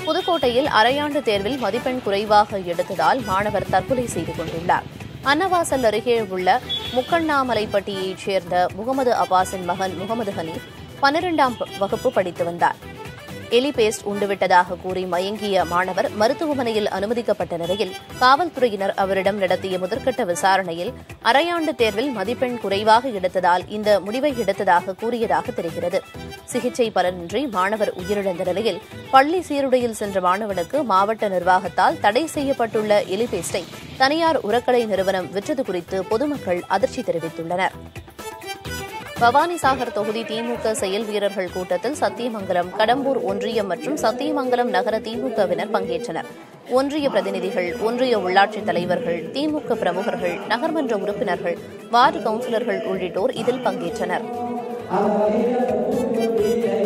புதுக்கோட்டையில் அரையாண்டு தேர்வில் மதிப்பெண் குறைவாக எடுத்ததால் மாணவர் தற்கொலை செய்து கொண்டுள்ளார் அன்னவாசல் அருகே உள்ள முக்கண்ணாமலைப்பட்டியைச் சேர்ந்த முகமது அப்பாஸின் மகன் முகமது ஹனீப் பன்னிரண்டாம் வகுப்பு படித்து வந்தார் எலி பேஸ்ட் உண்டுவிட்டதாக கூறி மயங்கிய மாணவர் மருத்துவமனையில் அனுமதிக்கப்பட்ட நிலையில் காவல்துறையினர் அவரிடம் நடத்திய முதற்கட்ட விசாரணையில் அரையாண்டு தேர்வில் மதிப்பெண் குறைவாக எடுத்ததால் இந்த முடிவை எடுத்ததாக கூறியதாக தெரிகிறது சிகிச்சை பலனின்றி மாணவர் உயிரிழந்த நிலையில் பள்ளி சீருடையில் சென்ற மாணவனுக்கு மாவட்ட நிர்வாகத்தால் தடை செய்யப்பட்டுள்ள எலி பேஸ்டை தனியார் உரக்கடை நிறுவனம் விற்றது குறித்து பொதுமக்கள் அதிர்ச்சி தெரிவித்துள்ளனர் பவானிசாகர் தொகுதி திமுக செயல் வீரர்கள் கூட்டத்தில் சத்தியமங்கலம் கடம்பூர் ஒன்றியம் மற்றும் சத்தியமங்கலம் நகர திமுகவினர் பங்கேற்றனர் ஒன்றிய பிரதிநிதிகள் ஒன்றிய உள்ளாட்சித் தலைவர்கள் திமுக பிரமுகர்கள் நகர்மன்ற உறுப்பினர்கள் வார்டு கவுன்சிலர்கள் உள்ளிட்டோர் இதில் பங்கேற்றனர்